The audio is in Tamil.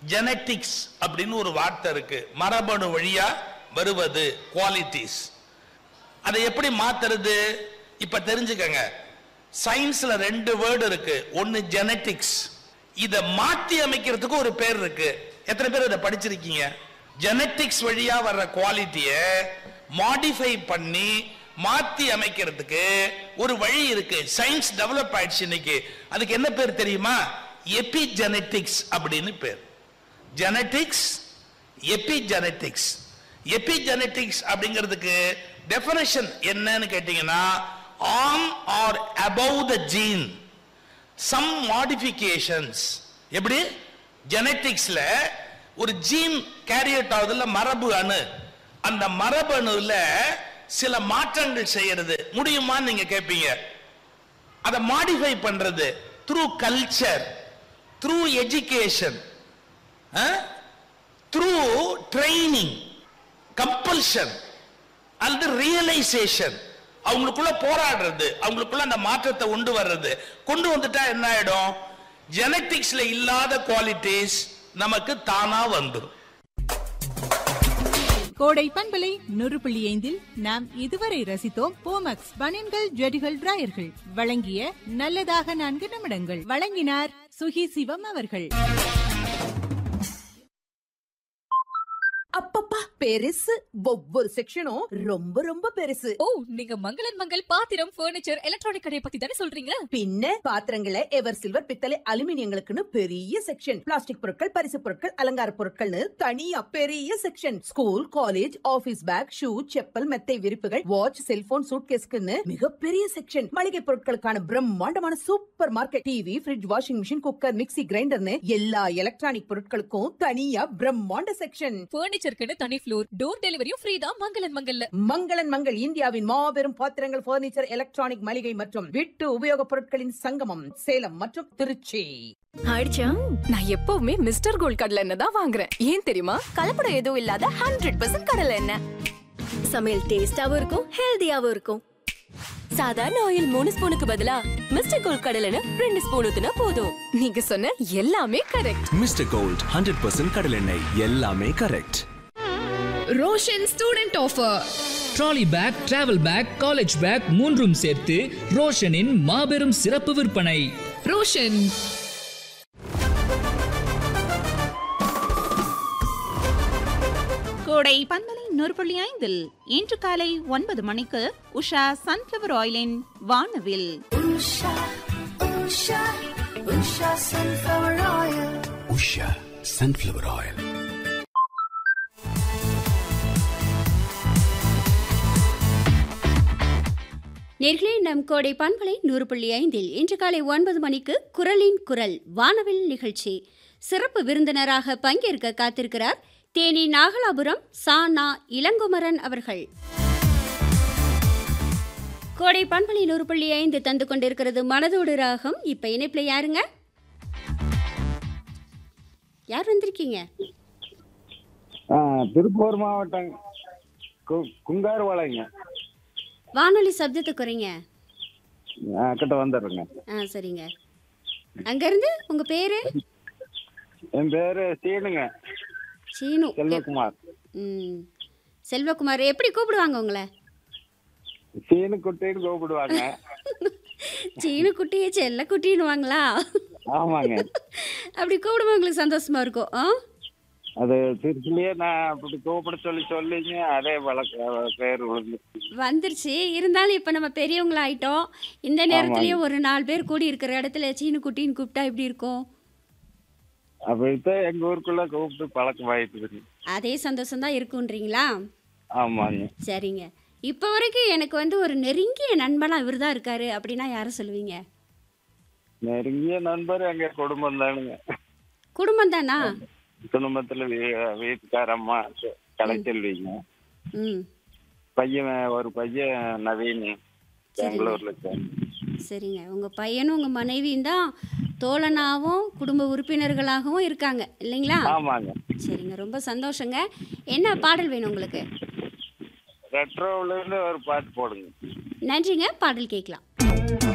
ஜெனட்டிக்ஸ் அப்படின்னு ஒரு வார்த்தை இருக்கு மரபணு வழியா வருவது குவாலிட்டிஸ் அதை எப்படி மாத்துறது இப்ப தெரிஞ்சுக்கங்க சயின்ஸ்ல ரெண்டு வேர்டு இருக்கு ஒன்னு ஜெனட்டிக்ஸ் இத மாத்தி அமைக்கிறதுக்கு ஒரு பேர் இருக்கு எத்தனை பேர் இதை படிச்சிருக்கீங்க ஜெனட்டிக்ஸ் வழியா வர்ற குவாலிட்டிய மாடிஃபை பண்ணி மாத்தி அமைக்கிறதுக்கு ஒரு வழி இருக்கு சயின்ஸ் டெவலப் ஆயிடுச்சு இன்னைக்கு அதுக்கு என்ன பேர் தெரியுமா எபிஜெனட்டிக்ஸ் அப்படின்னு பேர் ஜெனட்டிக்ஸ் எபிஜெனட்டிக்ஸ் எபிஜெனட்டிக்ஸ் அப்படிங்கிறதுக்கு டெஃபினேஷன் என்னன்னு கேட்டீங்கன்னா on or above the gene some modifications எப்படி ஜெனட்டிக்ஸ்ல ஒரு ஜீன் கேரியட் ஆகுதுல மரபு அணு அந்த மரபணுல சில மாற்றங்கள் செய்யறது முடியுமான்னு நீங்க கேட்பீங்க அதை மாடிஃபை பண்றது through culture through education through training compulsion அல்லது ரியலைசேஷன் அவங்களுக்குள்ள போராடுறது அவங்களுக்குள்ள அந்த மாற்றத்தை கொண்டு வர்றது கொண்டு வந்துட்டா என்ன ஆயிடும் ஜெனட்டிக்ஸ்ல இல்லாத குவாலிட்டிஸ் நமக்கு தானா வந்துடும் கோடை பண்பலை நூறு புள்ளி ஐந்தில் நாம் இதுவரை ரசித்தோம் போமக்ஸ் பனியன்கள் ஜெடிகள் டிராயர்கள் வழங்கிய நல்லதாக நான்கு நிமிடங்கள் வழங்கினார் சுகி சிவம் அவர்கள் அப்பப்பா பெருசு ஒவ்வொரு செக்ஷனும் ரொம்ப ரொம்ப பெருசு ஓ நீங்க மங்களன் மங்கள் பாத்திரம் பர்னிச்சர் எலக்ட்ரானிக் கடையை பத்தி தானே சொல்றீங்க பின்ன பாத்திரங்களை எவர் சில்வர் பித்தளை அலுமினியங்களுக்குன்னு பெரிய செக்ஷன் பிளாஸ்டிக் பொருட்கள் பரிசு பொருட்கள் அலங்கார பொருட்கள்னு தனியா பெரிய section school college office bag shoe chappal மெத்தை விரிப்புகள் வாட்ச் செல்போன் சூட்கேஸ்க்குன்னு மிகப்பெரிய செக்ஷன் மளிகை பொருட்களுக்கான பிரம்மாண்டமான supermarket TV fridge washing machine cooker mixie கிரைண்டர்னு எல்லா எலக்ட்ரானிக் பொருட்களுக்கும் தனியா பிரம்மாண்ட செக்ஷன் பர்னிச்சருக்குன்னு தனி ஃப்ளோர் டோர் டெலிவரியும் ஃப்ரீ தான் மங்களன் மங்கல்ல மங்களன் மங்கள் இந்தியாவின் மாபெரும் பாத்திரங்கள் பர்னிச்சர் எலக்ட்ரானிக் மளிகை மற்றும் வீட்டு உபயோகப் பொருட்களின் சங்கமம் சேலம் மற்றும் திருச்சி ஆயிடுச்சா நான் எப்பவுமே மிஸ்டர் கோல்ட் கடலை எண்ணெய் தான் வாங்குறேன் ஏன் தெரியுமா கலப்படம் எதுவும் இல்லாத ஹண்ட்ரட் பர்சன்ட் கடலை எண்ணெய் சமையல் டேஸ்டாவும் இருக்கும் ஹெல்தியாவும் இருக்கும் சாதாரண ஆயில் மூணு ஸ்பூனுக்கு பதிலா மிஸ்டர் கோல்ட் கடலை எண்ணெய் ரெண்டு ஸ்பூன் ஊத்துனா போதும் நீங்க சொன்ன எல்லாமே correct mister gold hundred percent கடலெண்ணெய் எல்லாமே correct Roshan student offer trolley bag travel bag college bag மூன்றும் சேர்த்து ரோஷனின் மாபெரும் சிறப்பு விற்பனை ரோஷன் கோடை பண்பலை நூறு புள்ளி ஐந்தில் இன்று காலை ஒன்பது மணிக்கு உஷா சன்ஃபிளவர் ஆயிலின் வானவில் உஷா சன்ஃபிளவர் ஆயில் நேர்களே நம் கோடை பண்பலை நூறு புள்ளி ஐந்தில் இன்று காலை ஒன்பது மணிக்கு குரலின் குரல் வானவில் நிகழ்ச்சி சிறப்பு விருந்தினராக பங்கேற்க காத்திருக்கிறார் தேனி நாகலாபுரம் சானா இளங்குமரன் அவர்கள் கோடை பண்பலை நூறு புள்ளி ஐந்து தந்து கொண்டிருக்கிறது மனதோடு ராகம் இப்ப இணைப்புல யாருங்க யார் வந்திருக்கீங்க ஆ, திருப்பூர் மாவட்டம் கு- குங்கார்பாளையங்க வானொலி சப்தத்தை குறைங்க ஆ, கிட்ட வந்துடுறேங்க ஆ சரிங்க அங்கிருந்து உங்க பேரு என் பேரு சீனுங்க சீனு செல்வகுமார் ம் செல்வகுமார் எப்படி கூப்பிடுவாங்க உங்களை சீனு குட்டின்னு கூப்பிடுவாங்க சீனு குட்டியே செல்ல குட்டின்னுவாங்களா ஆமாங்க அப்படி கூப்பிடும்போது உங்களுக்கு சந்தோஷமா இருக்கும் ஆ அது திருச்சிலேயே நான் அப்படி கூப்பிட சொல்லி சொல்லிங்க அதே வழக்க பேர் விழுந்து வந்துருச்சு இருந்தாலும் இப்போ நம்ம பெரியவங்கள ஆயிட்டோம் இந்த நேரத்துலயும் ஒரு நாலு பேர் கூடி இருக்கிற இடத்துல சீனு குட்டின்னு கூப்பிட்டா எப்படி இருக்கும் அப்படித்தான் எங்க ஊருக்குள்ள கூப்பிட்டு பழக்கம் ஆயிட்டுதுங்க அதே சந்தோஷம் தான் இருக்குன்றீங்களா ஆமாங்க சரிங்க இப்போ வரைக்கும் எனக்கு வந்து ஒரு நெருங்கிய நண்பனா இவர் தான் இருக்காரு அப்படின்னா யாரை சொல்லுவீங்க நெருங்கிய நண்பர் எங்க குடும்பம் தானுங்க குடும்பம் தானா குடும்பத்துல வீ- வீட்டுக்கார அம்மா கடை செல்விங்க ம் பையன் ஒரு பையன் நவீன் பெங்களூர்ல இருக்காங்க சரிங்க உங்கள் பையனும் உங்கள் மனைவியும் தான் தோழனாகவும் குடும்ப உறுப்பினர்களாகவும் இருக்காங்க இல்லைங்களா ஆமாங்க சரிங்க ரொம்ப சந்தோஷங்க என்ன பாடல் வேணும் உங்களுக்கு ரெட்ரோல இருந்து ஒரு பாட்டு போடுங்க நன்றிங்க பாடல் கேட்கலாம்